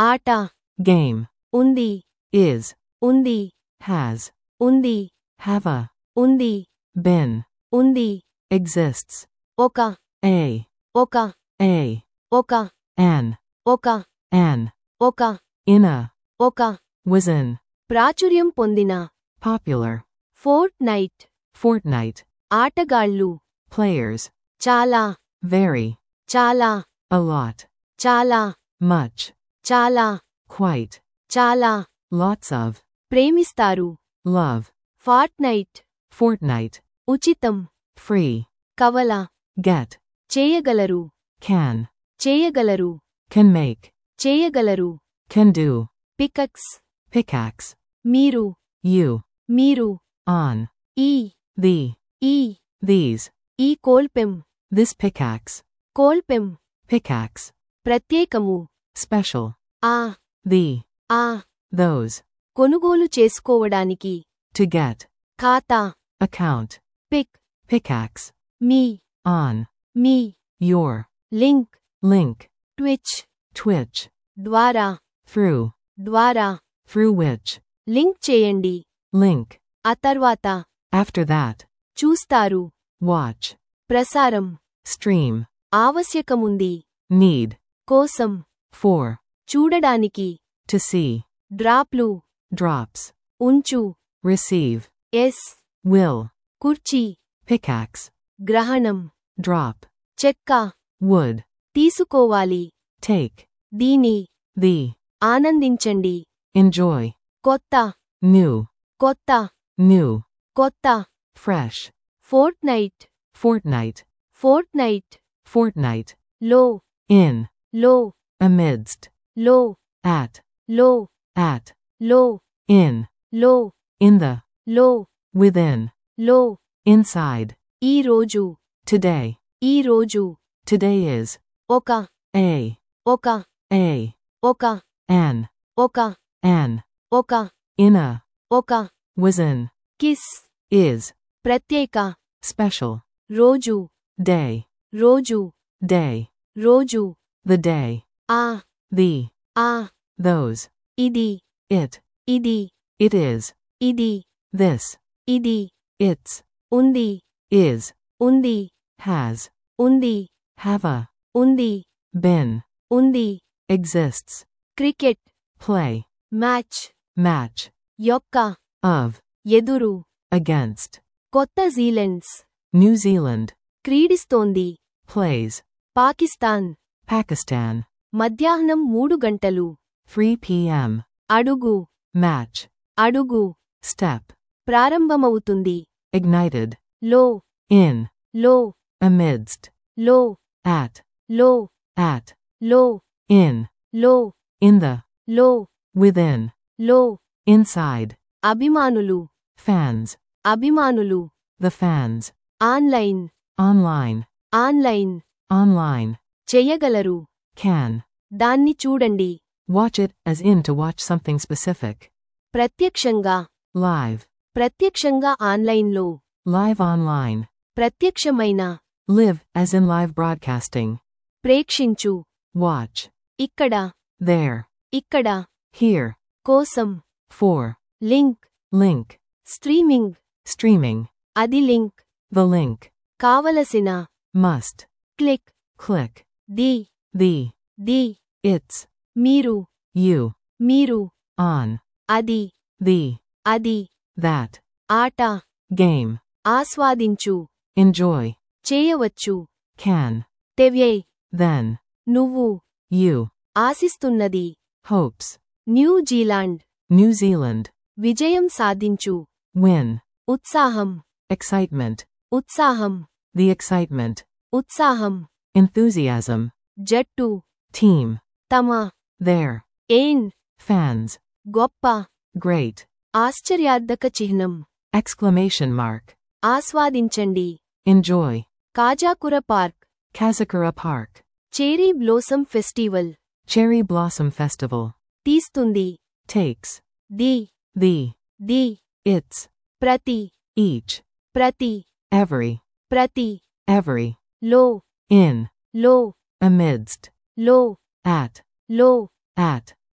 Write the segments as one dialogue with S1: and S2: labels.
S1: ఆట
S2: game,
S1: ఉంది
S2: is,
S1: ఉంది
S2: has,
S1: ఉంది
S2: have a,
S1: ఉంది
S2: been,
S1: ఉంది
S2: exists,
S1: ఒక
S2: a,
S1: ఒక
S2: a,
S1: ఒక
S2: an,
S1: ఒక
S2: an,
S1: ఒక
S2: in a,
S1: ఒక
S2: was in,
S1: ప్రాచుర్యం పొందిన
S2: popular,
S1: ఫోర్ట్ నైట్
S2: fortnight,
S1: ఆటగాళ్ళు
S2: players,
S1: చాలా
S2: very,
S1: చాలా
S2: a lot,
S1: చాలా
S2: much,
S1: చాలా
S2: quite,
S1: చాలా
S2: lots of,
S1: ప్రేమిస్తారు
S2: love,
S1: ఫార్ట్ నైట్
S2: fortnight,
S1: ఉచితం
S2: free,
S1: కవల
S2: get,
S1: చేయగలరు
S2: can,
S1: చేయగలరు
S2: can make,
S1: చేయగలరు
S2: can do,
S1: పికక్స్
S2: pickaxe,
S1: మీరు
S2: you,
S1: మీరు
S2: on,
S1: ఈ
S2: the,
S1: ఈ
S2: these,
S1: ఈ కోల్పెం
S2: this pickaxe,
S1: కోల్పెం
S2: pickaxe,
S1: ప్రత్యేకము
S2: special,
S1: ఆ
S2: the,
S1: ఆ
S2: those,
S1: కొనుగోలు చేసుకోవడానికి
S2: to get,
S1: ఖాతా
S2: account,
S1: పిక్
S2: pickaxe,
S1: మీ
S2: on,
S1: మీ
S2: your,
S1: link
S2: link,
S1: Twitch
S2: twitch,
S1: ద్వారా
S2: through,
S1: ద్వారా
S2: through which,
S1: లింక్ చేయండి
S2: link,
S1: ఆ తర్వాత
S2: after that,
S1: చూస్తారు
S2: watch,
S1: ప్రసారం
S2: stream,
S1: ఆవశ్యకముంది
S2: need,
S1: కోసం
S2: for,
S1: చూడడానికి
S2: to see,
S1: డ్రాప్లు
S2: drops,
S1: ఉంచు
S2: receive,
S1: ఎస్
S2: will,
S1: కుర్చీ
S2: pickaxe,
S1: గ్రహణం
S2: drop,
S1: చెక్క
S2: would,
S1: తీసుకోవాలి
S2: take,
S1: దీని
S2: the,
S1: ఆనందించండి
S2: enjoy,
S1: కొత్త
S2: new,
S1: కొత్త
S2: new,
S1: కొత్త
S2: fresh,
S1: Fortnite
S2: fortnight,
S1: Fortnite
S2: fortnight,
S1: లో
S2: in,
S1: లో
S2: amidst,
S1: లో
S2: at,
S1: లో
S2: at,
S1: లో
S2: in,
S1: లో
S2: in the,
S1: లో
S2: within,
S1: లో
S2: inside,
S1: ఈ రోజు
S2: today,
S1: ఈ రోజు
S2: today is,
S1: ఒక
S2: a,
S1: ఒక
S2: a,
S1: ఒక
S2: an,
S1: ఒక
S2: an,
S1: ఒక
S2: in a,
S1: ఒక
S2: was in,
S1: కిస్
S2: is,
S1: ప్రత్యేక
S2: special,
S1: రోజు
S2: day,
S1: రోజు
S2: day,
S1: రోజు
S2: the day,
S1: ఆ
S2: the,
S1: ఆ
S2: those,
S1: ఇది
S2: it,
S1: ఇది
S2: it is,
S1: ఇది
S2: this,
S1: ఇది
S2: it's,
S1: ఉంది
S2: is,
S1: ఉంది
S2: has,
S1: ఉంది
S2: have a,
S1: ఉంది
S2: been,
S1: ఉంది
S2: exists,
S1: cricket
S2: play,
S1: match
S2: match,
S1: యొక్క
S2: of,
S1: ఎదురు
S2: against,
S1: కొత్త జీలెండ్స్
S2: New Zealand,
S1: క్రీడిస్తోంది
S2: plays,
S1: Pakistan
S2: Pakistan,
S1: మధ్యాహ్నం మూడు గంటలు
S2: 3 p.m.,
S1: అడుగు
S2: match,
S1: అడుగు
S2: step,
S1: ప్రారంభమవుతుంది
S2: ignited,
S1: లో
S2: in,
S1: లో
S2: amidst,
S1: లో
S2: at,
S1: లో
S2: at,
S1: లో
S2: in,
S1: లో
S2: in the,
S1: లో
S2: within,
S1: లో
S2: inside,
S1: అభిమానులు
S2: fans,
S1: అభిమానులు
S2: the fans,
S1: online
S2: online,
S1: online
S2: online,
S1: చెయ్యగలరు
S2: can,
S1: దాన్ని చూడండి
S2: watch it as in to watch something specific,
S1: ప్రత్యక్షంగా
S2: live,
S1: ప్రత్యక్షంగా ఆన్లైన్లో
S2: live online,
S1: ప్రత్యక్షమైన
S2: live as in live broadcasting,
S1: ప్రేక్షించు
S2: watch,
S1: ఇక్కడ
S2: there,
S1: ఇక్కడ
S2: here,
S1: కోసం
S2: for,
S1: link
S2: link,
S1: streaming
S2: streaming,
S1: అది లింక్
S2: the link,
S1: కావలసిన
S2: must,
S1: click
S2: click,
S1: the
S2: the,
S1: the
S2: its,
S1: మీరు
S2: you,
S1: మీరు
S2: on,
S1: అది
S2: the,
S1: అది
S2: that,
S1: ఆట
S2: game,
S1: ఆస్వాదించు
S2: enjoy,
S1: చేయవచ్చు
S2: can,
S1: తెవ్యే
S2: then,
S1: నువ్వు
S2: you,
S1: ఆశిస్తున్నది
S2: hopes,
S1: న్యూజిలాండ్
S2: New Zealand,
S1: విజయం సాధించు
S2: win,
S1: ఉత్సాహం
S2: excitement,
S1: ఉత్సాహం
S2: the excitement,
S1: ఉత్సాహం
S2: enthusiasm,
S1: జట్టు
S2: team,
S1: తమ
S2: there,
S1: ఏన్
S2: fans,
S1: గొప్ప
S2: great,
S1: ఆశ్చర్యార్థక చిహ్నం
S2: exclamation mark,
S1: ఆస్వాదించండి
S2: enjoy,
S1: Kazakura Park
S2: Kazakura Park,
S1: Cherry Blossom Festival
S2: Cherry Blossom Festival,
S1: తీస్తుంది
S2: takes,
S1: the
S2: the,
S1: the
S2: its,
S1: ప్రతి
S2: each,
S1: ప్రతి
S2: every,
S1: ప్రతి
S2: every,
S1: లో
S2: in,
S1: లో
S2: amidst,
S1: లో
S2: at,
S1: లో
S2: at,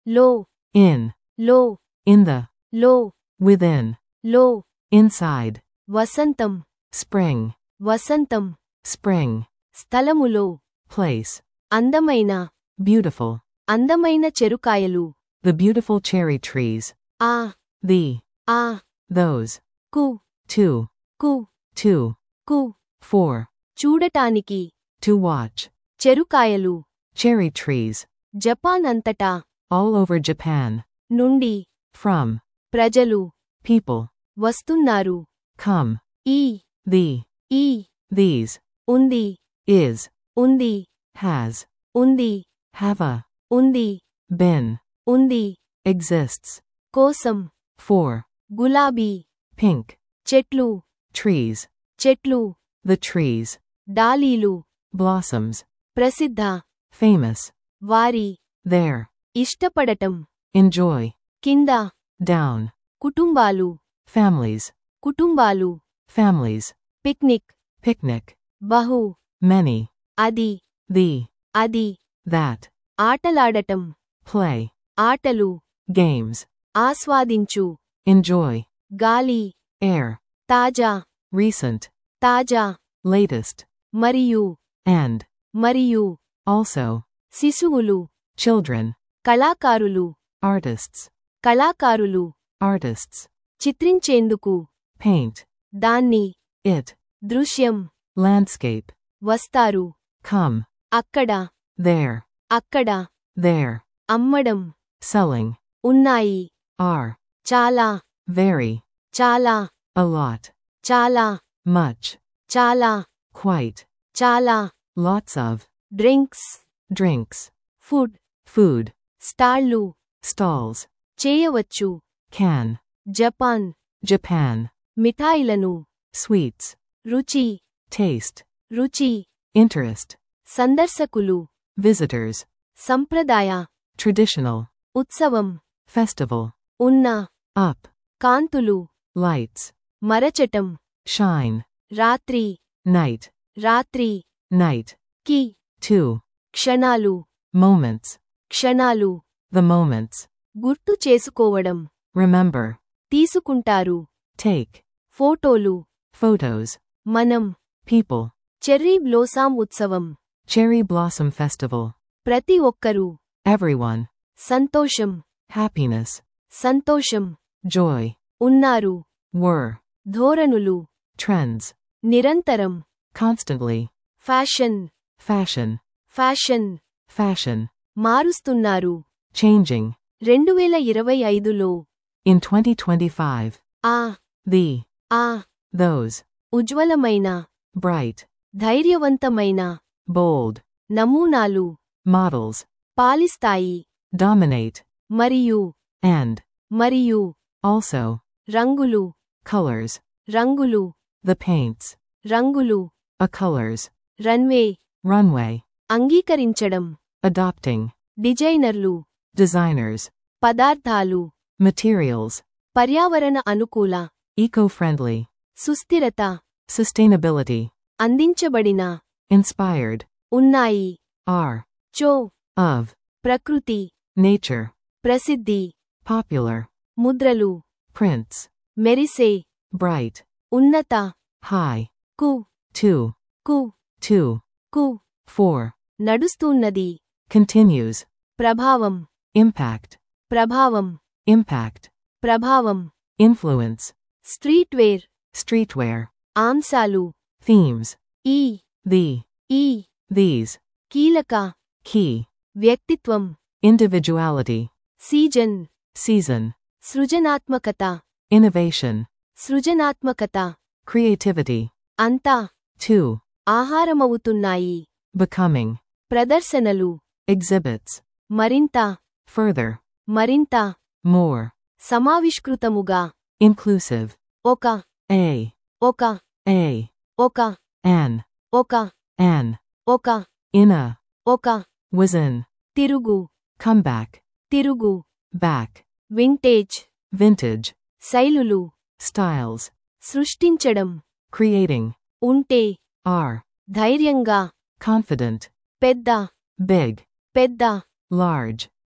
S1: లో
S2: in,
S1: లో
S2: in the,
S1: లో
S2: within,
S1: లో
S2: inside,
S1: వసంతం
S2: spring,
S1: వసంతం
S2: spring,
S1: స్థలములో
S2: place,
S1: అందమైన
S2: beautiful,
S1: అందమైన చెరుకాయలు
S2: the beautiful cherry trees,
S1: ఆ
S2: the,
S1: ఆ
S2: those,
S1: కు
S2: two,
S1: కు
S2: two,
S1: కు
S2: four,
S1: చూడటానికి
S2: to watch,
S1: చెరుకాయలు
S2: cherry trees,
S1: జపాన్ అంతటా
S2: all over Japan,
S1: నుండి
S2: from,
S1: ప్రజలు
S2: people,
S1: వస్తున్నారు
S2: come,
S1: ఈ
S2: the,
S1: ఈ
S2: these,
S1: ఉంది
S2: is,
S1: ఉంది
S2: has,
S1: ఉంది
S2: have a,
S1: ఉంది
S2: been,
S1: ఉంది
S2: exists,
S1: కోసం
S2: for,
S1: గులాబీ
S2: pink,
S1: చెట్లు
S2: trees,
S1: చెట్లు
S2: the trees,
S1: డాలీలు
S2: blossoms,
S1: ప్రసిద్ధ
S2: famous,
S1: వారి
S2: there,
S1: ఇష్టపడటం
S2: enjoy,
S1: కింద
S2: down,
S1: కుటుంబాలు
S2: families,
S1: కుటుంబాలు
S2: families,
S1: పిక్నిక్
S2: picnic,
S1: బహు
S2: many,
S1: అది
S2: the,
S1: అది
S2: that,
S1: ఆటలాడటం
S2: play,
S1: ఆటలు
S2: games,
S1: ఆస్వాదించు
S2: enjoy,
S1: గాలి
S2: air,
S1: తాజా
S2: recent,
S1: తాజా
S2: latest,
S1: మరియు
S2: and,
S1: మరియు
S2: also,
S1: శిశువులు
S2: children,
S1: కళాకారులు
S2: artists,
S1: కళాకారులు
S2: artists,
S1: చిత్రించేందుకు
S2: paint,
S1: దాన్ని
S2: it,
S1: దృశ్యం
S2: landscape,
S1: వస్తారు
S2: come,
S1: అక్కడ
S2: there,
S1: అక్కడ
S2: there,
S1: అమ్మడం
S2: selling,
S1: ఉన్నాయి
S2: are,
S1: చాలా
S2: very,
S1: చాలా
S2: a lot,
S1: చాలా
S2: much,
S1: చాలా
S2: quite,
S1: చాలా
S2: lots of,
S1: drinks
S2: drinks,
S1: food
S2: food,
S1: స్టాళ్లు
S2: stalls,
S1: చేయవచ్చు
S2: can,
S1: జపాన్
S2: Japan,
S1: మిఠాయిలను
S2: sweets,
S1: రుచి
S2: taste,
S1: రుచి
S2: interest,
S1: సందర్శకులు
S2: visitors,
S1: సంప్రదాయ
S2: traditional,
S1: ఉత్సవం
S2: festival,
S1: ఉన్న
S2: up,
S1: కాంతులు
S2: lights,
S1: మరచటం
S2: shine,
S1: రాత్రి
S2: night,
S1: రాత్రి
S2: night,
S1: కి
S2: two,
S1: క్షణాలు
S2: moments,
S1: క్షణాలు
S2: the moments,
S1: గుర్తు చేసుకోవడం
S2: remember,
S1: తీసుకుంటారు
S2: take,
S1: ఫోటోలు
S2: photos,
S1: మనం
S2: people,
S1: చెర్రీ బ్లోసాం ఉత్సవం
S2: cherry blossom festival,
S1: ప్రతి ఒక్కరూ
S2: everyone,
S1: సంతోషం
S2: happiness,
S1: సంతోషం
S2: joy,
S1: ఉన్నారు
S2: were,
S1: ధోరణులు
S2: trends,
S1: నిరంతరం
S2: constantly,
S1: fashion
S2: fashion,
S1: fashion
S2: fashion,
S1: మారుస్తున్నారు
S2: changing,
S1: రెండువేల ఇరవై ఐదులో
S2: in 2025,
S1: ఆ
S2: the,
S1: ఆ
S2: those,
S1: ఉజ్వలమైన
S2: bright,
S1: ధైర్యవంతమైన
S2: bold,
S1: నమూనాలు
S2: models,
S1: పాలిస్తాయి
S2: dominate,
S1: మరియు
S2: and,
S1: మరియు
S2: also,
S1: రంగులు
S2: colors,
S1: రంగులు
S2: the paints,
S1: రంగులు
S2: a colors,
S1: రన్వే
S2: runway,
S1: అంగీకరించడం
S2: adopting,
S1: డిజైనర్లు
S2: designers,
S1: పదార్థాలు
S2: materials,
S1: పర్యావరణ అనుకూల
S2: eco-friendly,
S1: సుస్థిరత
S2: sustainability,
S1: అందించబడిన
S2: inspired,
S1: ఉన్నాయి
S2: are,
S1: చో
S2: of,
S1: ప్రకృతి
S2: nature,
S1: ప్రసిద్ధి
S2: popular,
S1: ముద్రలు
S2: prints,
S1: మెరిసే
S2: bright,
S1: ఉన్నత
S2: high,
S1: కు
S2: two,
S1: కు
S2: two,
S1: కు
S2: four,
S1: నడుస్తున్నది
S2: continues,
S1: ప్రభావం
S2: impact,
S1: ప్రభావం
S2: impact,
S1: ప్రభావం
S2: influence,
S1: స్ట్రీట్ వేర్
S2: streetwear,
S1: ఆంశాలు
S2: themes,
S1: ఈ
S2: the,
S1: ఈ
S2: these,
S1: కీలక
S2: key,
S1: వ్యక్తిత్వం
S2: individuality,
S1: సీజన్
S2: season,
S1: సృజనాత్మకత
S2: innovation,
S1: సృజనాత్మకత
S2: creativity,
S1: అంతా
S2: two,
S1: ఆహారమవుతున్నాయి
S2: becoming,
S1: ప్రదర్శనలు
S2: exhibits,
S1: మరింత
S2: further,
S1: మరింత
S2: more,
S1: సమావిష్కృతముగా
S2: inclusive,
S1: ఒక
S2: a,
S1: ఒక
S2: a,
S1: ఒక
S2: an,
S1: ఒక
S2: an,
S1: ఒక
S2: in a,
S1: ఒక
S2: was in,
S1: తిరుగు
S2: comeback,
S1: తిరుగు
S2: back,
S1: వింటేజ్
S2: vintage,
S1: శైలులు
S2: styles,
S1: సృష్టించడం
S2: creating,
S1: ఉంటే
S2: are,
S1: ధైర్యంగా
S2: confident,
S1: పెద్ద
S2: big,
S1: పెద్ద
S2: large,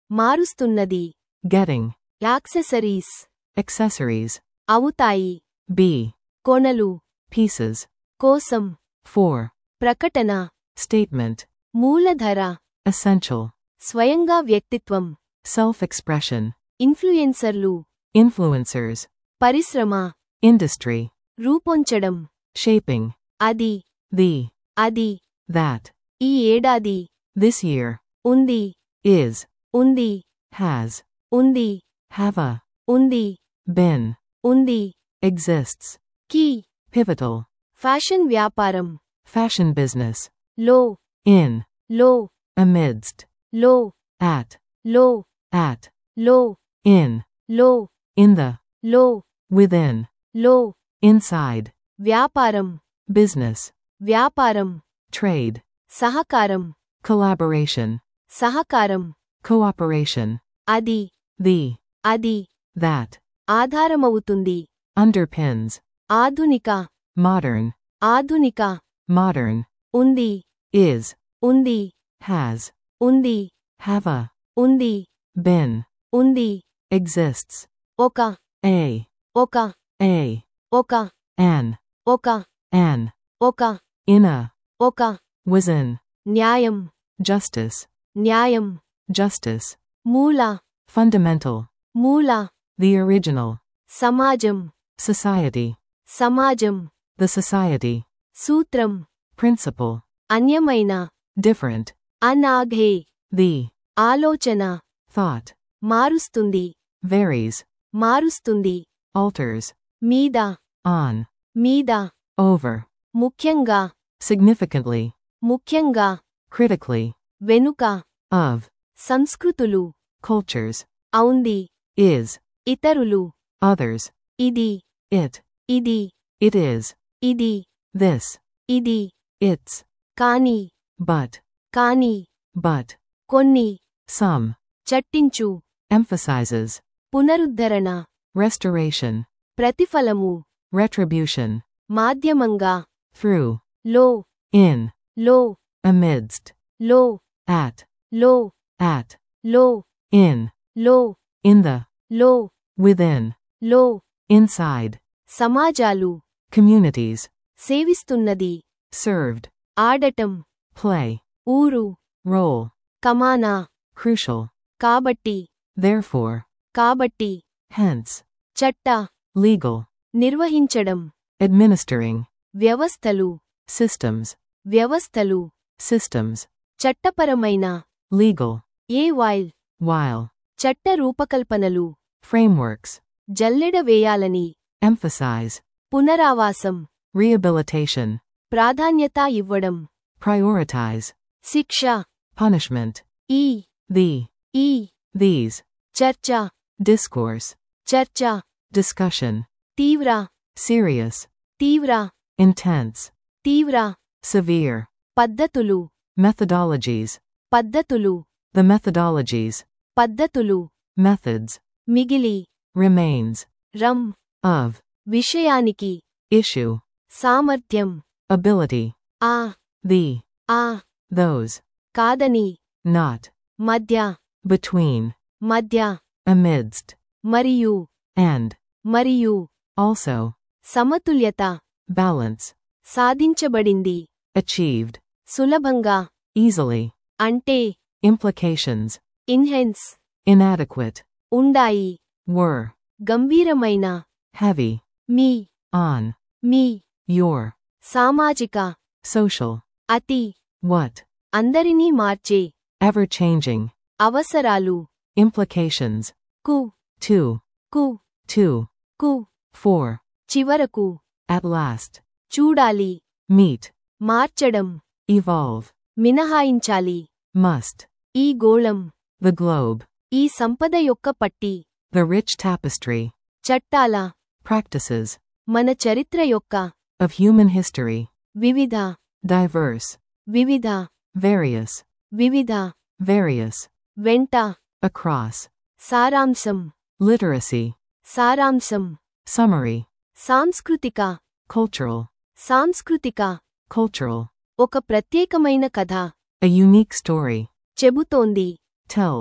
S1: మారుస్తున్నది
S2: getting,
S1: యాక్సెసరీస్
S2: accessories,
S1: అవుతాయి
S2: b,
S1: కొనలు
S2: pieces,
S1: కోసం
S2: for,
S1: ప్రకటన
S2: statement,
S1: మూలధర
S2: essential,
S1: స్వయంగా వ్యక్తిత్వం
S2: self-expression,
S1: ఇన్ఫ్లుయెన్సర్లు
S2: influencers,
S1: పరిశ్రమ
S2: industry,
S1: రూపొంచడం
S2: shaping,
S1: అది
S2: the,
S1: అది
S2: that,
S1: ఈ ఏడాది
S2: this year,
S1: ఉంది
S2: is,
S1: ఉంది
S2: has,
S1: ఉంది
S2: have a,
S1: ఉంది
S2: been,
S1: ఉంది
S2: exists,
S1: కీ
S2: pivotal,
S1: ఫ్యాషన్ వ్యాపారం
S2: fashion business,
S1: లో
S2: in,
S1: లో
S2: amidst,
S1: లో
S2: at,
S1: లో
S2: at,
S1: లో
S2: in,
S1: లో
S2: in the,
S1: లో
S2: within,
S1: లో
S2: inside,
S1: వ్యాపారం
S2: business,
S1: వ్యాపారం
S2: trade,
S1: సహకారం
S2: collaboration,
S1: సహకారం
S2: cooperation,
S1: అది
S2: the,
S1: అది
S2: that,
S1: ఆధారమవుతుంది
S2: underpins,
S1: ఆధునిక
S2: modern,
S1: ఆధునిక
S2: modern,
S1: ఉంది
S2: is,
S1: ఉంది
S2: has,
S1: ఉంది
S2: have a,
S1: ఉంది
S2: been,
S1: ఉంది
S2: exists,
S1: ఒక
S2: a,
S1: ఒక
S2: a,
S1: ఒక
S2: an,
S1: ఒక
S2: an,
S1: ఒక
S2: in a,
S1: ఒక
S2: was in,
S1: న్యాయం
S2: justice,
S1: న్యాయం
S2: justice,
S1: మూల
S2: fundamental,
S1: మూల
S2: the original,
S1: సమాజం
S2: society,
S1: సమాజం
S2: the society,
S1: సూత్రం
S2: principle,
S1: అన్యమైన
S2: different,
S1: అనాఘే
S2: the,
S1: ఆలోచన
S2: thought,
S1: మారుస్తుంది
S2: varies,
S1: మారుస్తుంది
S2: alters,
S1: మీద
S2: on,
S1: మీద
S2: over,
S1: ముఖ్యంగా
S2: significantly,
S1: ముఖ్యంగా
S2: critically,
S1: వెనుక
S2: of,
S1: సంస్కృతులు
S2: cultures,
S1: ఔంది
S2: is,
S1: ఇతరులు
S2: others,
S1: ఇది
S2: it,
S1: ఇది
S2: it is,
S1: ఇది
S2: this,
S1: ఇది
S2: its,
S1: కాని
S2: but,
S1: కాని
S2: but,
S1: కొన్ని
S2: some,
S1: చట్టించు
S2: emphasizes,
S1: పునరుద్ధరణ
S2: restoration,
S1: ప్రతిఫలము
S2: retribution,
S1: మాధ్యమంగా
S2: through,
S1: లో
S2: in,
S1: లో
S2: amidst,
S1: లో
S2: at,
S1: లో
S2: at,
S1: లో
S2: in,
S1: లో
S2: in the,
S1: లో
S2: within,
S1: లో
S2: inside,
S1: సమాజాలు
S2: communities,
S1: సేవిస్తున్నది
S2: served,
S1: ఆడటం
S2: play,
S1: ఊరు
S2: role,
S1: కమానా
S2: crucial,
S1: కాబట్టి
S2: therefore,
S1: కాబట్టి
S2: hence,
S1: చట్ట
S2: legal,
S1: నిర్వహించడం
S2: administering,
S1: వ్యవస్థలు
S2: systems,
S1: వ్యవస్థలు
S2: systems,
S1: చట్టపరమైన
S2: legal,
S1: ఏ వైల్
S2: while,
S1: చట్ట రూపకల్పనలు
S2: frameworks,
S1: జల్లెడ వేయాలని
S2: emphasize,
S1: పునరావాసం
S2: rehabilitation,
S1: ప్రాధాన్యత ఇవ్వడం
S2: prioritize,
S1: శిక్ష
S2: punishment,
S1: ఈ
S2: the,
S1: ఈ
S2: these,
S1: చర్చ
S2: discourse,
S1: చర్చ
S2: discussion,
S1: తీవ్ర
S2: serious,
S1: తీవ్ర
S2: intense,
S1: తీవ్ర
S2: severe,
S1: పద్ధతులు
S2: methodologies,
S1: పద్ధతులు
S2: the methodologies,
S1: పద్ధతులు
S2: methods,
S1: మిగిలి
S2: remains,
S1: రం
S2: of,
S1: విషయానికి
S2: issue,
S1: సామర్థ్యం
S2: ability,
S1: ఆ
S2: the,
S1: ఆ
S2: those,
S1: కాదని
S2: not,
S1: మధ్య
S2: between,
S1: మధ్య
S2: amidst,
S1: మరియు
S2: and,
S1: మరియు
S2: also,
S1: సమతుల్యత
S2: balance,
S1: సాధించబడింది
S2: achieved,
S1: సులభంగా
S2: easily,
S1: అంటే
S2: implications,
S1: ఇన్హెన్స్
S2: inadequate,
S1: ఉండాయి
S2: were,
S1: గంభీరమైన
S2: heavy,
S1: మీ
S2: on,
S1: మీ
S2: your,
S1: సామాజిక
S2: social,
S1: అతి
S2: what,
S1: అందరినీ మార్చే
S2: ever changing,
S1: అవసరాలు
S2: implications,
S1: కు
S2: to,
S1: కు
S2: to,
S1: కు
S2: for,
S1: చివరకు
S2: at last,
S1: చూడాలి
S2: meet,
S1: మార్చడం
S2: evolve,
S1: మినహాయించాలి
S2: must,
S1: ఈ గోళం
S2: the globe,
S1: ఈ సంపద యొక్క పట్టి
S2: the rich tapestry,
S1: చట్టాల
S2: practices,
S1: మన చరిత్ర యొక్క
S2: of human history,
S1: వివిధ
S2: diverse,
S1: వివిధ
S2: various,
S1: వివిధ
S2: various,
S1: వెంట
S2: across,
S1: సారాంశం
S2: literacy,
S1: సారాంశం
S2: summary,
S1: సాంస్కృతిక
S2: cultural,
S1: సాంస్కృతిక
S2: cultural,
S1: ఒక ప్రత్యేకమైన కథ
S2: a unique story,
S1: చెబుతోంది
S2: tells,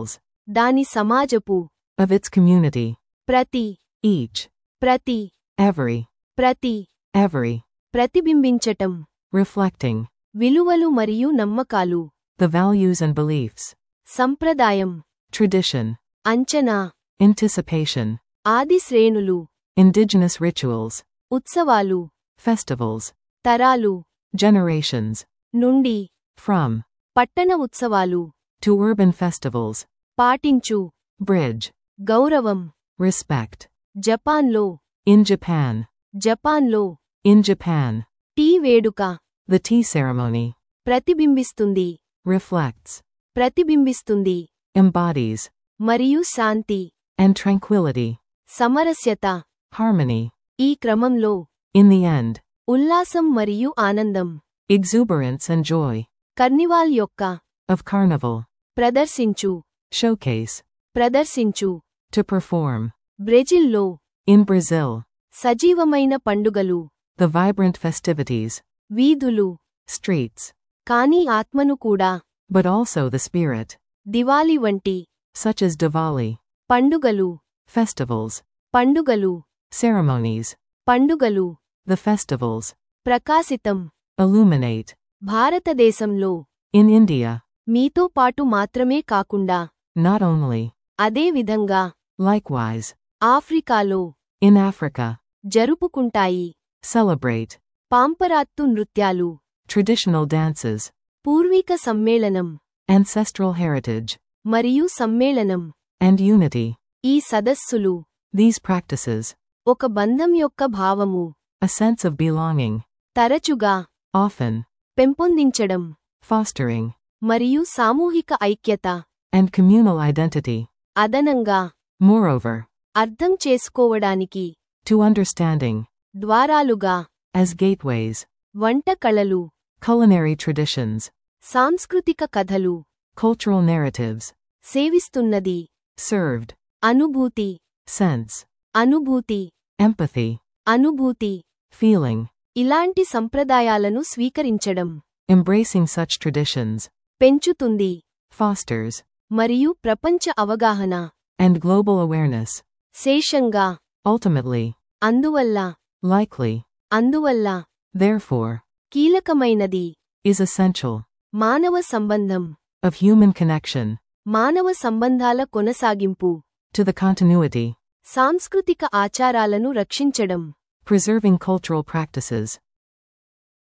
S1: దాని సమాజపు
S2: of its community,
S1: ప్రతి
S2: each,
S1: ప్రతి
S2: every,
S1: ప్రతి
S2: every,
S1: ప్రతిబింబించటం
S2: reflecting,
S1: విలువలు మరియు నమ్మకాలు
S2: the values and beliefs,
S1: సంప్రదాయం
S2: tradition,
S1: అంచనా
S2: anticipation,
S1: ఆది శ్రేణులు
S2: indigenous rituals,
S1: ఉత్సవాలు
S2: festivals,
S1: తరాలు
S2: generations,
S1: నుండి
S2: from,
S1: పట్టణ ఉత్సవాలు
S2: to urban festivals,
S1: పాటించు
S2: bridge,
S1: గౌరవం
S2: respect,
S1: జపాన్లో
S2: in Japan,
S1: జపాన్లో
S2: in Japan,
S1: టీ వేడుక
S2: the tea ceremony,
S1: ప్రతిబింబిస్తుంది
S2: reflects,
S1: ప్రతిబింబిస్తుంది
S2: embodies,
S1: మరియు శాంతి
S2: and tranquility,
S1: సమరస్యత
S2: harmony,
S1: ఈ క్రమంలో
S2: in the end,
S1: ఉల్లాసం మరియు ఆనందం
S2: exuberance and joy,
S1: కర్నివాల్ యొక్క
S2: of carnival,
S1: ప్రదర్శించు
S2: showcase,
S1: ప్రదర్శించు
S2: to perform,
S1: బ్రెజిల్లో
S2: in Brazil,
S1: సజీవమైన పండుగలు
S2: the vibrant festivities,
S1: వీధులు
S2: streets,
S1: కానీ ఆత్మను కూడా
S2: but also the spirit,
S1: Diwali వంటి
S2: such as Diwali,
S1: పండుగలు
S2: festivals,
S1: పండుగలు
S2: ceremonies,
S1: పండుగలు
S2: the festivals,
S1: ప్రకాశితం
S2: illuminate,
S1: భారతదేశంలో
S2: in India,
S1: మీతో పాటు మాత్రమే కాకుండా
S2: not only,
S1: అదే విధంగా
S2: likewise,
S1: ఆఫ్రికాలో
S2: in Africa,
S1: జరుపుకుంటాయి
S2: celebrate,
S1: పాంపరాత్తు నృత్యాలు
S2: traditional dances,
S1: పూర్వీక సమ్మేళనం
S2: ancestral heritage,
S1: మరియు సమ్మేళనం
S2: and unity.
S1: ఈ సదస్సులు
S2: These practices,
S1: ఒక బంధం యొక్క భావము
S2: a sense of belonging,
S1: తరచుగా
S2: often,
S1: పెంపొందించడం
S2: fostering,
S1: మరియు సామూహిక ఐక్యత
S2: and communal identity.
S1: అదనంగా
S2: Moreover,
S1: అర్థం చేసుకోవడానికి
S2: to understanding,
S1: ద్వారాలుగా
S2: as gateways,
S1: వంట కళలు
S2: culinary traditions,
S1: సాంస్కృతిక కథలు
S2: cultural narratives,
S1: సేవిస్తున్నది
S2: served,
S1: అనుభూతి
S2: sense,
S1: అనుభూతి
S2: empathy,
S1: అనుభూతి
S2: feeling,
S1: ఇలాంటి సంప్రదాయాలను స్వీకరించడం
S2: embracing such traditions,
S1: పెంచుతుంది
S2: fosters,
S1: మరియు ప్రపంచ అవగాహన
S2: and global awareness.
S1: శేషంగా
S2: Ultimately,
S1: అందువల్ల
S2: likely,
S1: అందువల్ల
S2: therefore,
S1: కీలకమైనది
S2: is essential,
S1: మానవ సంబంధం
S2: of human connection,
S1: మానవ సంబంధాల కొనసాగింపు
S2: to the continuity,
S1: సాంస్కృతిక ఆచారాలను రక్షించడం
S2: preserving cultural practices,